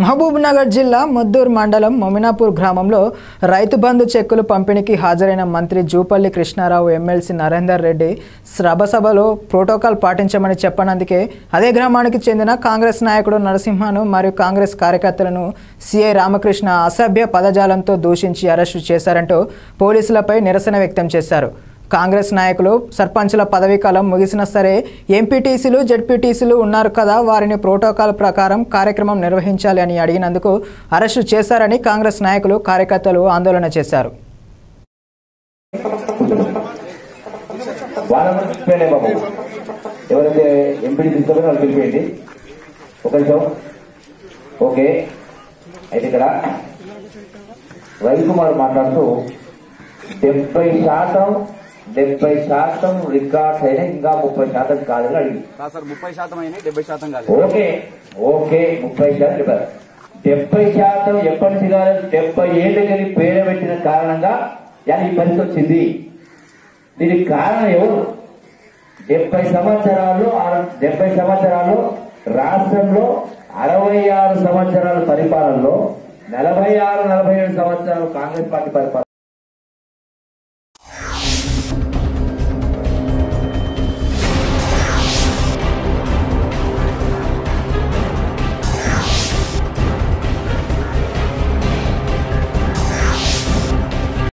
మహబూబ్నగర్ జిల్లా మొద్దూర్ మండలం మొమినాపూర్ గ్రామంలో రైతు బంధు చెక్కులు పంపిణీకి హాజరైన మంత్రి జూపల్లి కృష్ణారావు ఎమ్మెల్సీ నరేందర్ రెడ్డి సభలో ప్రోటోకాల్ పాటించమని చెప్పనందుకే అదే గ్రామానికి చెందిన కాంగ్రెస్ నాయకుడు నరసింహను మరియు కాంగ్రెస్ కార్యకర్తలను సిఐ రామకృష్ణ అసభ్య పదజాలంతో దూషించి అరెస్టు చేశారంటూ పోలీసులపై నిరసన వ్యక్తం చేశారు కాంగ్రెస్ నాయకులు సర్పంచుల పదవీ కాలం ముగిసినా సరే ఎంపీటీసీలు జెడ్పీటీసీలు ఉన్నారు కదా వారిని ప్రోటోకాల్ ప్రకారం కార్యక్రమం నిర్వహించాలి అని అడిగినందుకు అరెస్టు చేశారని కాంగ్రెస్ నాయకులు కార్యకర్తలు ఆందోళన చేశారు వాళ్ళని పిలిపేయండి బాబు ఎవరైతే ఎంపీడీ తీసుకుంటారో వాళ్ళు పిలిపేయండి ఒక నిమిషం ఓకే అయితే ఇక్కడ రవికుమార్ మాట్లాడుతూ డెబ్బై శాతం డెబ్బై శాతం రికార్డ్స్ అయినా ఇంకా ముప్పై శాతం కాదని అడిగి కాదు సార్ ముప్పై శాతం అయినాయి డెబ్బై శాతం కాదు ఓకే ఓకే ముప్పై శాతం చెప్పారు డెబ్బై శాతం ఎప్పటి నుంచి కాదు డెబ్బై ఏళ్ళకి పేరు పెట్టిన కారణంగా ఇలా ఈ పరిస్థితి వచ్చింది దీనికి కారణం ఎవరు డెబ్బై సంవత్సరాలు ఆ- డెబ్బై సంవత్సరాలు రాష్ట్రంలో అరవై ఆరు సంవత్సరాల పరిపాలనలో నలభై ఆరు నలభై ఏడు సంవత్సరాలు కాంగ్రెస్ పార్టీ పరిపాలన